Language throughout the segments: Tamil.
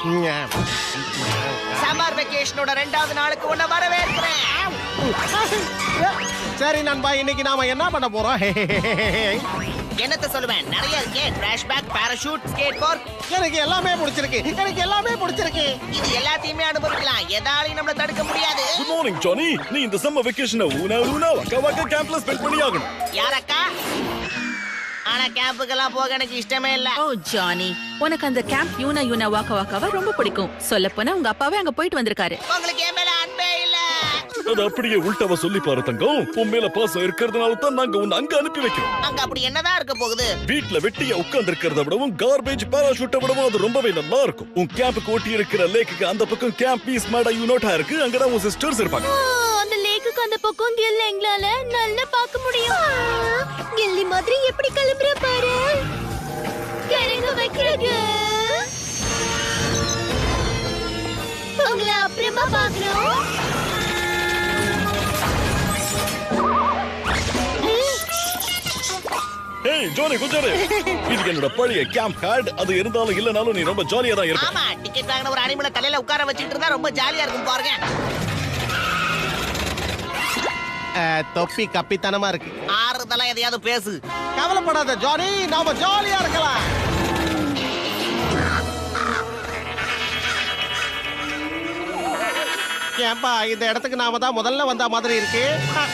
சம்மர் வெக்கேஷனோட ரெண்டாவது நாளுக்கு உன்னை வரவேற்கிறேன் சரி நண்பா இன்னைக்கு நாம என்ன பண்ண போறோம் என்னத்த சொல்லுவேன் நிறைய இருக்கே trash bag parachute skateboard எனக்கு எல்லாமே பிடிச்சிருக்கு எனக்கு எல்லாமே பிடிச்சிருக்கு இது எல்லாத்தையுமே அனுபவிக்கலாம் எதாலையும் நம்மள தடுக்க முடியாது குட் மார்னிங் ஜானி நீ இந்த சம்ம வெக்கேஷனை ஊனா ஊனா வக்க வக்க கேம்ப்ல ஸ்பெண்ட் பண்ணி ஆகணும் யாரக்கா ஆனா கேம்புக்கெல்லாம் போக எனக்கு இஷ்டமே இல்ல ஓ ஜானி உனக்கு அந்த கேம்ப் யூனா யூனா வாக்க வாக்காவா ரொம்ப பிடிக்கும் சொல்லப் போனா உங்க அப்பாவே அங்க போயிட்டு வந்திருக்காரு உங்களுக்கு என் மேல அன்பே இல்ல அது அப்படியே உள்டாவா சொல்லி பாரு தங்கம் உன் மேல பாசம் இருக்கிறதுனால தான் நாங்க உன்னை அங்க அனுப்பி வைக்கிறோம் அங்க அப்படி என்னதான் இருக்க போகுது வீட்ல வெட்டியா உட்கார்ந்து இருக்கிறத விடவும் கார்பேஜ் பாராஷூட்டை விடவும் அது ரொம்பவே நல்லா இருக்கும் உன் கேம்புக்கு ஓட்டி இருக்கிற லேக்குக்கு அந்த பக்கம் கேம்ப் பீஸ் மேடா யூனோட்டா இருக்கு அங்கதான் உன் சிஸ்டர்ஸ் இருப்பாங்க அந்த லேக்குக்கு அந்த பக்கம் கில்ல எங்களால நல்லா பார்க்க முடியும் கில்லி மாதிரி எப்படி கிளம்புற பாரு இறங்க வைக்கிறது உங்களை அப்புறமா பாக்குறோம் ஏய் ஜானி கொஞ்சம் இரு. இது என்னோட பழைய கேம்ப் கார்டு அது இருந்தாலும் இல்லனாலும் நீ ரொம்ப ஜாலியா தான் இருப்ப ஆமா டிக்கெட் வாங்கின ஒரு அனிமலை தலையில உட்கார வச்சுட்டு இருந்தா ரொம்ப ஜாலியா இருக்கும் பாருங்க அஹ், தொப்பி கப்பித்தனமா இருக்கு ஆறுதலா எதையாவது பேசு கவலைப்படாத ஜானி நாம ஜாலியா இருக்கலாம் ஏன்பா இந்த இடத்துக்கு நாம தான் முதல்ல வந்த மாதிரி இருக்கு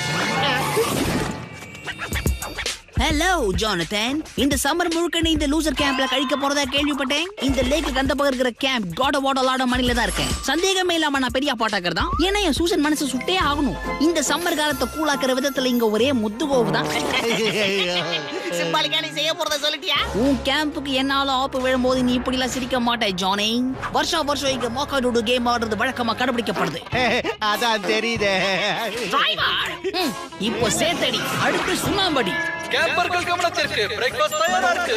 ஹலோ ஜானதன் இந்த சம்மர் முழுக்க நீ இந்த லூசர் கேம்ப்ல கழிக்க போறதா கேள்விப்பட்டேன் இந்த லேக்கு அந்த பக்கம் இருக்கிற கேம்ப் காட் வாட் லாட மணில தான் இருக்கேன் சந்தேகமே இல்லாம நான் பெரிய பாட்டாக்கர் தான் ஏன்னா என் சூசன் மனசு சுட்டே ஆகணும் இந்த சம்மர் காலத்தை கூலாக்குற விதத்துல இங்க ஒரே முத்துகோவு தான் சிம்பாலிக்கா நீ செய்ய போறத சொல்லிட்டியா உன் கேம்புக்கு என்னால ஆப்பு விழும்போது நீ இப்படி எல்லாம் சிரிக்க மாட்டே ஜானி வருஷம் வருஷம் இங்க மோக்கா டூடு கேம் ஆடுறது வழக்கமா கடைபிடிக்கப்படுது அதான் தெரியுதே ம், இப்போ சேத்தடி அடுத்து சுண்ணாம்படி கேம்பர்கள் கவனத்திற்கு பிரேக்ஃபாஸ்ட் தயாரா இருக்கு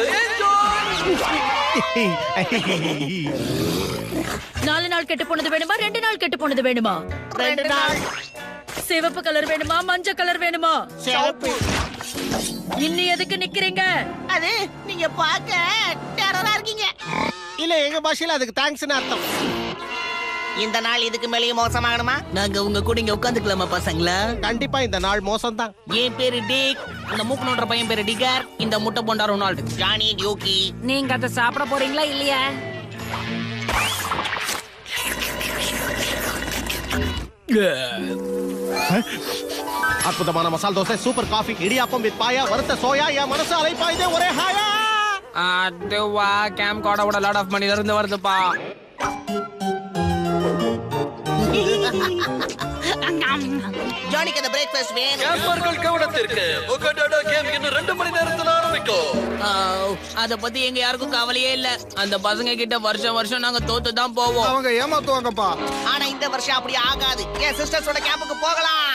நாலு நாள் கெட்டு போனது வேணுமா ரெண்டு நாள் கெட்டு போனது வேணுமா ரெண்டு நாள் சிவப்பு கலர் வேணுமா மஞ்சள் கலர் வேணுமா சிவப்பு இன்னி எதுக்கு நிக்கிறீங்க அது நீங்க பார்க்க டெரரா இருக்கீங்க இல்ல எங்க பாஷையில அதுக்கு தேங்க்ஸ்னு அர்த்தம் இந்த நாள் இதுக்கு மேலேயும் மோசமாகணுமா நாங்க உங்க கூட இங்க உட்காந்துக்கலாமா பசங்களா கண்டிப்பா இந்த நாள் மோசம்தான் என் பேரு டேக் இந்த மூக்கு நோட்டுற பையன் பேரு டிகர் இந்த முட்டை போண்டா ரொனால்டு ஜானி டியூக்கி நீங்க அதை சாப்பிட போறீங்களா இல்லையா அற்புதமான masala dosa super coffee idiyappam with paya வறுத்த சோயா என் மனசு அலைப்பாயுதே ஒரே ஹாயா அதுவா கேம்ப் கோடோட லாட் ஆஃப் மணில இருந்து வருதுப்பா ஜானிக்கு அந்த பிரேக்ஃபாஸ்ட் வேணும் கேம்பர்கள் கவனத்திற்கு உகடோட கேம் இன்னும் ரெண்டு மணி நேரத்துல ஆரம்பிக்கும் அத பத்தி எங்க யாருக்கும் கவலையே இல்ல அந்த பசங்க கிட்ட வருஷம் வருஷம் நாங்க தோத்து தான் போவோம் அவங்க ஏமாத்துவாங்கப்பா ஆனா இந்த வருஷம் அப்படி ஆகாது என் சிஸ்டர்ஸோட கேம்புக்கு போகலாம்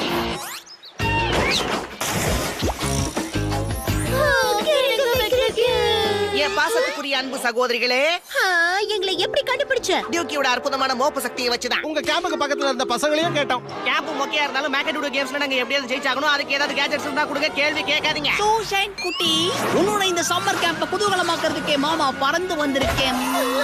என் பாசத்துக்குரிய அன்பு சகோதரிகளே எங்களை எப்படி கண்டுபிடிச்ச டியூக்கியோட அற்புதமான மோப்ப சக்தியை வச்சுதான் உங்க கேம்புக்கு பக்கத்துல இருந்த பசங்களையும் கேட்டோம் கேம்ப் மொக்கையா இருந்தாலும் மேக்கடூடோ கேம்ஸ்ல நாங்க எப்படியாவது ஜெயிச்சாகணும் அதுக்கு ஏதாவது கேஜெட்ஸ் இருந்தா கொடுங்க கேள்வி கேட்காதீங்க சூசைன் குட்டி உன்னோட இந்த சம்மர் கேம்ப குதூகலமாக்குறதுக்கே மாமா பறந்து வந்திருக்கேன்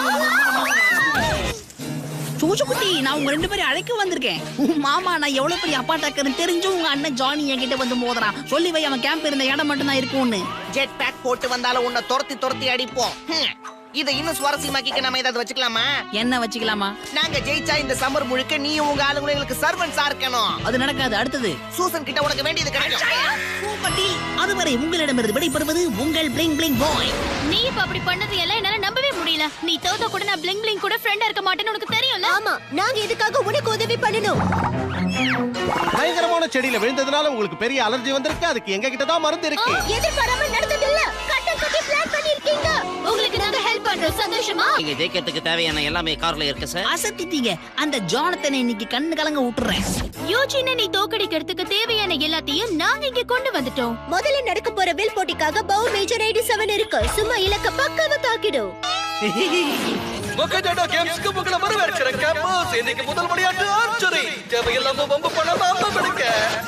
சூசு குட்டி நான் உங்க ரெண்டு பேரும் அழைக்க வந்திருக்கேன் உன் மாமா நான் எவ்வளவு பெரிய அப்பாட்டாக்குன்னு தெரிஞ்சு உங்க அண்ணன் ஜானி என்கிட்ட வந்து மோதுறான் சொல்லி வை அவன் கேம்ப் இருந்த இடம் மட்டும் தான் இருக்கும்னு ஜெட் பேக் போட்டு வந்தாலும் உன்னை துரத்தி துரத்தி அடிப்போம் ஹம். இதை இன்னும் சுவாரஸ்யமாக்கிக்க நம்ம ஏதாவது வச்சுக்கலாமா என்ன வச்சுக்கலாமா நாங்க ஜெயிச்சா இந்த சம்மர் முழுக்க நீயும் உங்க ஆளுங்களும் எங்களுக்கு சர்வன்ஸா இருக்கணும் அது நடக்காது அடுத்தது சூசன் கிட்ட உனக்கு வேண்டியது கிடைக்கும் பூப்பட்டி அதுவரை உங்களிடமிருந்து விடைபெறுவது உங்கள் பிளிங் பிளிங் பாய் நீ இப்ப அப்படி பண்ணது எல்லாம் என்னால நம்பவே முடியல நீ தோத்த கூட நான் பிளிங் பிளிங் கூட ஃப்ரெண்டா இருக்க மாட்டேன்னு உனக்கு தெரியும்ல ஆமா நாங்க இதுக்காக உனக்கு உதவி பண்ணணும் பயங்கரமான செடியில விழுந்ததுனால உங்களுக்கு பெரிய அலர்ஜி வந்திருக்கு அதுக்கு எங்க கிட்ட தான் மருந்து இருக்கு எதிர்பாராம நடந்தது இல்ல கட்டம் கட்டி பிளான் பண்ணிருக்கீங்க உங்களுக்கு நாங்க ஹெல்ப் பண்றோம் சந்தோஷமா நீங்க ஜெயிக்கிறதுக்கு தேவையான எல்லாமே கார்ல இருக்கு சார் அசத்திட்டீங்க அந்த ஜானத்தனை இன்னைக்கு கண்ணு கலங்க விட்டுறேன் யோசின நீ தோக்கடிக்கிறதுக்கு தேவையான எல்லாத்தையும் நாங்க இங்க கொண்டு வந்துட்டோம் முதல்ல நடக்க போற வில் போட்டிக்காக பவு மேஜர் ஐடி செவன் இருக்கு சும்மா இலக்க பக்காவ தாக்கிடும் உகடோட கேம்ஸ்க்கு உங்களை வரவேற்கிற கேம்பஸ் இன்னைக்கு முதல் விளையாட்டு ஆர்ச்சரி தேவையில்லாம வம்பு பண்ணாம அம்பம் எடுக்க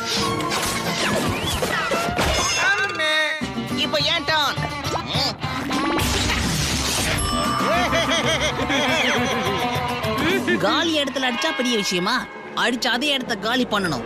இப்போ ஏன் டர்ன் இடத்துல அடிச்சா பெரிய விஷயமா அடிச்சு அதே இடத்த காலி பண்ணணும்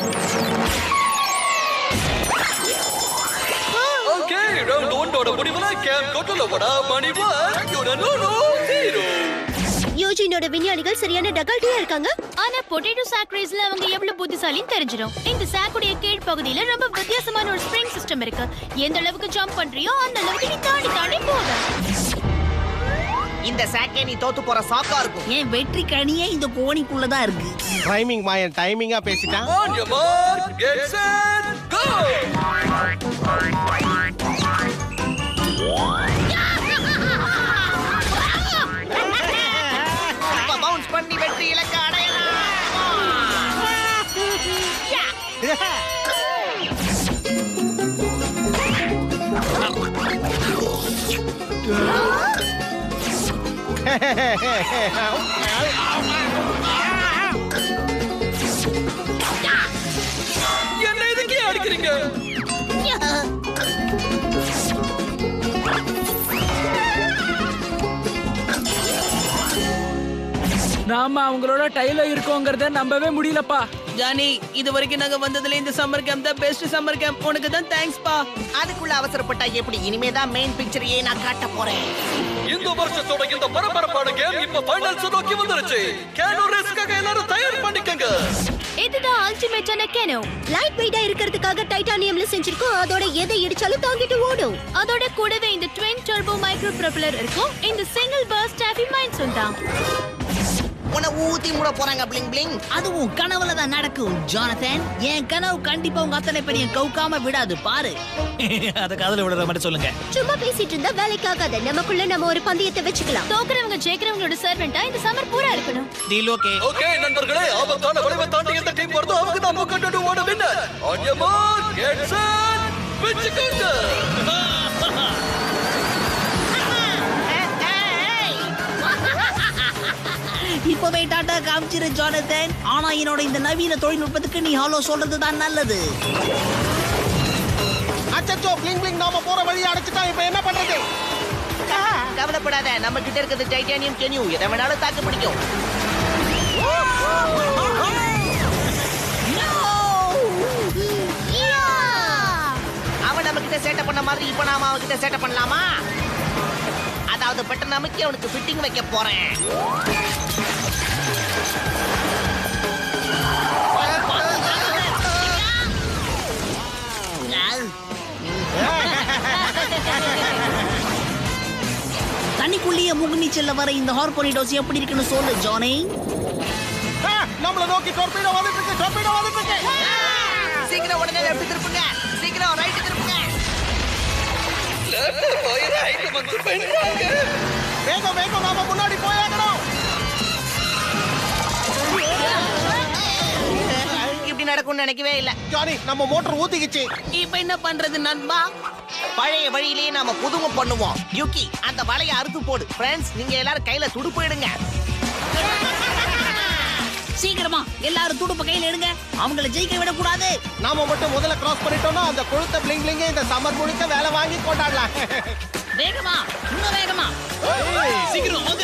ஓகே ரவுண்ட் ஒன்னோட முடிவுல கேம் கொட்டலோட மணி ஒன் யுனனோ ஜீரோ யோஜினோட விஞ்ஞானிகள் சரியான டகால்ட்டியா இருக்காங்க ஆனா பொட்டேட்டோ சாக் ரேஸ்ல அவங்க எவ்வளவு புத்திசாலின்னு தெரிஞ்சிடும் இந்த சாக்குடைய கீழ் பகுதியில ரொம்ப வித்தியாசமான ஒரு ஸ்ப்ரிங் சிஸ்டம் இருக்கு எந்த அளவுக்கு ஜம்ப் பண்றியோ அந்த அளவுக்கு நீ தாண்டி தாண்டி போக இந்த சாக்கே நீ தோத்து போற சாக்கா இருக்கும் என் வெற்றி கனியே இந்த கோணிக்குள்ளதான் இருக்கு டைமிங் மாயன் டைமிங்கா பேசிட்டான் On your mark, get set, go! இப்ப பவுன்ஸ் பண்ணி வெற்றி இலக்க அடையலாம் என்ன இதுக்கு ஏன் அடிக்கிறீங்க நாம அவங்களோட டைல இருக்கோங்கறத நம்பவே முடியலப்பா ஜானி இது வரைக்கும் நாங்க வந்ததுல இந்த சம்மர் கேம்ப் தான் பெஸ்ட் சம்மர் கேம்ப் உனக்கு தான் தேங்க்ஸ் பா அதுக்குள்ள அவசரப்பட்டா எப்படி இனிமேதான் மெயின் பிக்சரையே நான் காட்ட போறேன் இந்த வருஷத்தோட இந்த பரபரப்பான கேம் இப்ப ஃபைனல்ஸ் நோக்கி வந்துருச்சு கேனோ ரேஸ்க்காக எல்லாரும் தயார் பண்ணிக்கங்க இதுதான் அல்டிமேட்டான கேனோ லைட் வெயிட்டா இருக்கிறதுக்காக டைட்டானியம்ல செஞ்சிருக்கோம் அதோட எதை இடிச்சாலும் தாங்கிட்டு ஓடும் அதோட கூடவே இந்த ட்வின் டர்போ மைக்ரோ ப்ரொபலர் இருக்கும் இந்த சிங்கிள் பர்ஸ்ட் டாஃபி மைண்ட்ஸ் தான் உன்னை ஊத்தி மூட போறாங்க பிளிங் பிளிங் அதுவும் கனவுல தான் நடக்கும் ஜானதன் என் கனவு கண்டிப்பா உங்க அத்தனை பேரையும் கவுக்காம விடாது பாரு அத காதல விடுற மாதிரி சொல்லுங்க சும்மா பேசிட்டு இருந்தா வேலைக்கு ஆகாத நமக்குள்ள நம்ம ஒரு பந்தயத்தை வச்சுக்கலாம் தோக்குறவங்க ஜெயிக்கிறவங்களோட சர்வெண்டா இந்த சம்மர் பூரா இருக்கணும் டீல் ஓகே ஓகே நண்பர்களே ஆபத்தான விளைவை தாண்டி எந்த டீம் வருதோ அவங்க தான் முக்கட்டு ஓட winner on your mark get set வெச்சுக்கோங்க இப்பவே டாட்டா காமிச்சிரு ஜானதன் ஆனா என்னோட இந்த நவீன தொழில்நுட்பத்துக்கு நீ ஹலோ சொல்றது தான் நல்லது அச்சச்சோ பிளிங் பிளிங் நாம போற வழியை அடைச்சிட்டா இப்ப என்ன பண்றது கவலைப்படாத நம்ம கிட்ட இருக்கிறது டைட்டானியம் கெனியூ எதை வேணாலும் தாக்கு பிடிக்கும் அவன் நம்ம கிட்ட சேட்டை பண்ண மாதிரி இப்ப நாம அவன் கிட்ட சேட்டை பண்ணலாமா அதாவது பட்ட நமக்கு அவனுக்கு ஃபிட்டிங் வைக்க போறேன் தண்ணிக்குள்ளேயே முகுநீச்சல்ல வர இந்த ஹார்போனிடோஸ் எப்படி இருக்குன்னு சொல்லு ஜானி ஆ, நம்மள நோக்கி டொர்பீடோ வந்துட்டு இருக்கு டொர்பீடோ வந்துட்டு இருக்கு சீக்கிரம் உடனே லெஃப்ட் திருப்புங்க சீக்கிரம் ரைட் திருப்புங்க வேகம் வேகம் நாம முன்னாடி போயாகணும் இப்படி நடக்கும்னு நினைக்கவே இல்ல ஜானி நம்ம மோட்டர் ஊத்திக்கிச்சு இப்ப என்ன பண்றது நண்பா பழைய வழியிலேயே நாம புதுமை பண்ணுவோம் யூகி அந்த வலையை அறுத்து போடு ஃப்ரெண்ட்ஸ் நீங்க எல்லாரும் கையில துடுப்பு எடுங்க சீக்கிரமா எல்லாரும் துடுப்ப கையில எடுங்க அவங்கள ஜெயிக்க விடக்கூடாது நாம மட்டும் முதல்ல கிராஸ் பண்ணிட்டோம்னா அந்த கொழுத்த பிளிங் பிளிங்க இந்த சம்மர் முழுக்க வேலை வாங்கி கொண்டாடலாம் வேகமா இன்னும் வேகமா சீக்கிரம் வாங்க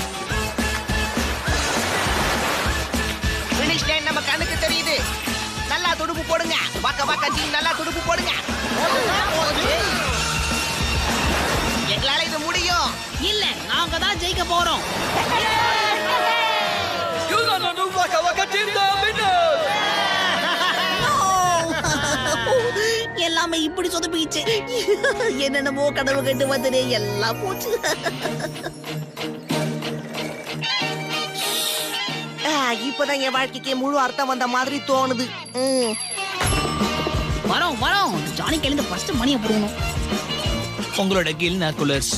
ஃபினிஷ் லைன் நம்ம கண்ணுக்கு தெரியுது நல்லா துடுப்பு போடுங்க வாக்க வாக்க டீம் நல்லா துடுப்பு போடுங்க எங்களால இது முடியும் இல்ல நாங்க தான் ஜெயிக்க போறோம் யுனனோ வக வக டீம் தான் வின்னர் எல்லாமே இப்படி சொதப்பிச்சு என்னென்னமோ கனவு கண்டு வந்தனே எல்லாம் போச்சு ஆ, இப்பதான் என் வாழ்க்கைக்கு முழு அர்த்தம் வந்த மாதிரி தோணுது ம். வரோம் வரோம் ஜானி கையில ஃபர்ஸ்ட் மணியை போடணும் உங்களோட கில் நாக்குலர்ஸ்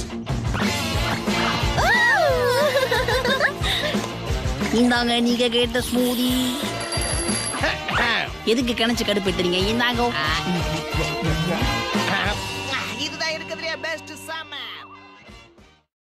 இந்தாங்க நீங்க கேட்ட ஸ்மூதி எதுக்கு கிணச்சு கடுப்பெட்டுறீங்க இந்தாங்க